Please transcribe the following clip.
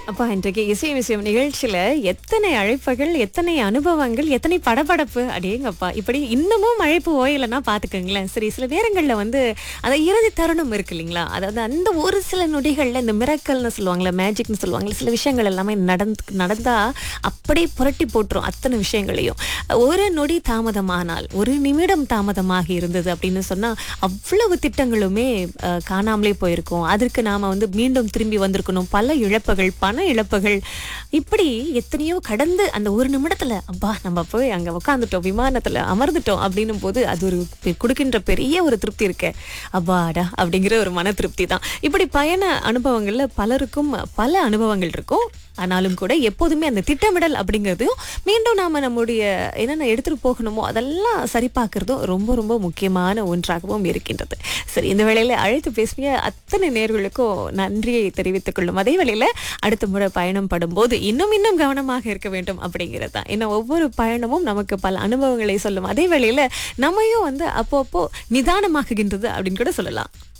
அப்பா இன்றைக்கு இசை விஷயம் நிகழ்ச்சியில எத்தனை அழைப்புகள் எத்தனை அனுபவங்கள் எத்தனை படபடப்பு அடேங்கப்பா இப்படி இன்னமும் அழைப்பு ஓயலைன்னா பாத்துக்கோங்களேன் சரி சில நேரங்கள்ல வந்து அந்த இறுதி தருணம் இருக்கு இல்லைங்களா அதாவது அந்த ஒரு சில நொடிகள்ல இந்த மிரக்கல்னு சொல்லுவாங்களே மேஜிக்னு சொல்லுவாங்களே சில விஷயங்கள் எல்லாமே நடந்து நடந்தா அப்படியே புரட்டி போட்டுரும் அத்தனை விஷயங்களையும் ஒரு நொடி தாமதமானால் ஒரு நிமிடம் தாமதமாகி இருந்தது அப்படின்னு சொன்னா அவ்வளவு திட்டங்களுமே அஹ், காணாமலே போயிருக்கும் அதற்கு நாம வந்து மீண்டும் திரும்பி வந்திருக்கணும் பல இழப்புகள் பண இழப்புகள் இப்படி எத்தனையோ கடந்து அந்த ஒரு நிமிடத்துல அப்பா நம்ம போய் அங்க உட்காந்துட்டோம் விமானத்துல அமர்ந்துட்டோம் அப்படின்னும் போது அது ஒரு பெ- கொடுக்கின்ற பெரிய ஒரு திருப்தி இருக்கு அப்பாடா அப்படிங்கிற ஒரு மன திருப்தி தான் இப்படி பயண அனுபவங்கள்ல பலருக்கும் பல அனுபவங்கள் இருக்கும் ஆனாலும் கூட எப்போதுமே அந்த திட்டமிடல் அப்படிங்கிறதையும் மீண்டும் நாம நம்முடைய என்னென்ன எடுத்துட்டு போகணுமோ அதெல்லாம் சரி பார்க்கறதும் ரொம்ப ரொம்ப முக்கியமான ஒன்றாகவும் இருக்கின்றது சரி இந்த வேளையில அழைத்து பேசிய அத்தனை நேர்களுக்கும் நன்றியை தெரிவித்துக் கொள்ளும் அதே வேளையில அடுத்த முறை பயணம் படும்போது இன்னும் இன்னும் கவனமாக இருக்க வேண்டும் அப்படிங்கிறது தான் ஏன்னா ஒவ்வொரு பயணமும் நமக்கு பல அனுபவங்களை சொல்லும் அதே வேளையில நம்மையும் வந்து அப்போ அப்போ நிதானமாக்குகின்றது அப்படின்னு கூட சொல்லலாம்